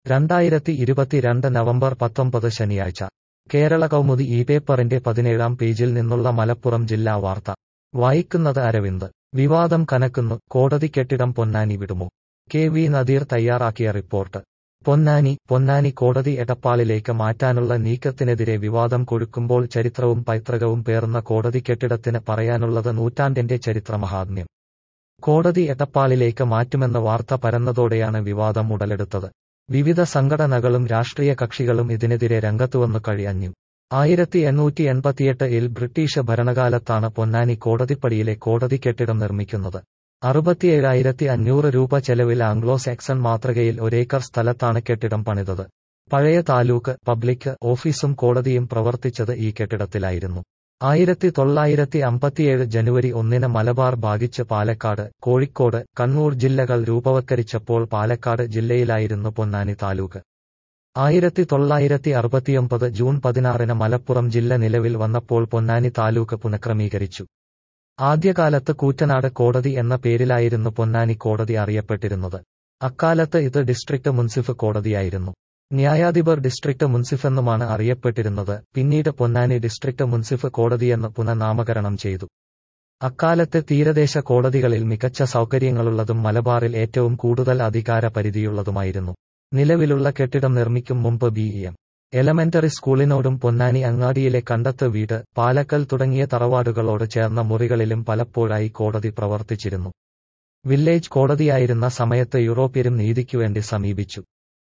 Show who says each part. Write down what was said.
Speaker 1: രണ്ടായിരത്തി ഇരുപത്തിരണ്ട് നവംബർ പത്തൊമ്പത് ശനിയാഴ്ച കേരള കൗമുദി ഈ പേപ്പറിന്റെ പതിനേഴാം പേജിൽ നിന്നുള്ള മലപ്പുറം ജില്ലാ വാർത്ത വായിക്കുന്നത് അരവിന്ദ് വിവാദം കനക്കുന്നു കോടതി കെട്ടിടം പൊന്നാനി വിടുമോ കെ വി നദീർ തയ്യാറാക്കിയ റിപ്പോർട്ട് പൊന്നാനി പൊന്നാനി കോടതി എടപ്പാളിലേക്ക് മാറ്റാനുള്ള നീക്കത്തിനെതിരെ വിവാദം കൊഴുക്കുമ്പോൾ ചരിത്രവും പൈതൃകവും പേർന്ന കോടതി കെട്ടിടത്തിന് പറയാനുള്ളത് നൂറ്റാണ്ടിന്റെ ചരിത്രമഹാത്മ്യം കോടതി എടപ്പാളിലേക്ക് മാറ്റുമെന്ന വാർത്ത പരന്നതോടെയാണ് വിവാദം ഉടലെടുത്തത് വിവിധ സംഘടനകളും രാഷ്ട്രീയ കക്ഷികളും ഇതിനെതിരെ രംഗത്തുവന്നു കഴിയഞ്ഞു ആയിരത്തി എണ്ണൂറ്റി എൺപത്തിയെട്ട് ഇൽ ബ്രിട്ടീഷ് ഭരണകാലത്താണ് പൊന്നാനി കോടതിപ്പടിയിലെ കോടതി കെട്ടിടം നിർമ്മിക്കുന്നത് അറുപത്തിയേഴായിരത്തി അഞ്ഞൂറ് രൂപ ചെലവിൽ ആംഗ്ലോ സാക്സൺ മാതൃകയിൽ ഒരേക്കർ സ്ഥലത്താണ് കെട്ടിടം പണിതത് പഴയ താലൂക്ക് പബ്ലിക് ഓഫീസും കോടതിയും പ്രവർത്തിച്ചത് ഈ കെട്ടിടത്തിലായിരുന്നു ആയിരത്തി തൊള്ളായിരത്തി അമ്പത്തിയേഴ് ജനുവരി ഒന്നിന് മലബാർ ഭാഗിച്ച് പാലക്കാട് കോഴിക്കോട് കണ്ണൂർ ജില്ലകൾ രൂപവത്കരിച്ചപ്പോൾ പാലക്കാട് ജില്ലയിലായിരുന്നു പൊന്നാനി താലൂക്ക് ആയിരത്തി തൊള്ളായിരത്തി അറുപത്തിയൊമ്പത് ജൂൺ പതിനാറിന് മലപ്പുറം ജില്ല നിലവിൽ വന്നപ്പോൾ പൊന്നാനി താലൂക്ക് പുനഃക്രമീകരിച്ചു ആദ്യകാലത്ത് കൂറ്റനാട് കോടതി എന്ന പേരിലായിരുന്നു പൊന്നാനി കോടതി അറിയപ്പെട്ടിരുന്നത് അക്കാലത്ത് ഇത് ഡിസ്ട്രിക്ട് മുൻസിഫ് കോടതിയായിരുന്നു ന്യായാധിപർ ഡിസ്ട്രിക്ട് മുൻസിഫെന്നുമാണ് അറിയപ്പെട്ടിരുന്നത് പിന്നീട് പൊന്നാനി ഡിസ്ട്രിക്ട് മുൻസിഫ് കോടതിയെന്ന് പുനഃനാമകരണം ചെയ്തു അക്കാലത്തെ തീരദേശ കോടതികളിൽ മികച്ച സൗകര്യങ്ങളുള്ളതും മലബാറിൽ ഏറ്റവും കൂടുതൽ അധികാര പരിധിയുള്ളതുമായിരുന്നു നിലവിലുള്ള കെട്ടിടം നിർമ്മിക്കും മുമ്പ് ബി എം എലമെന്ററി സ്കൂളിനോടും പൊന്നാനി അങ്ങാടിയിലെ കണ്ടത്ത് വീട് പാലക്കൽ തുടങ്ങിയ തറവാടുകളോട് ചേർന്ന മുറികളിലും പലപ്പോഴായി കോടതി പ്രവർത്തിച്ചിരുന്നു വില്ലേജ് കോടതിയായിരുന്ന സമയത്ത് യൂറോപ്യരും നീതിക്കുവേണ്ടി സമീപിച്ചു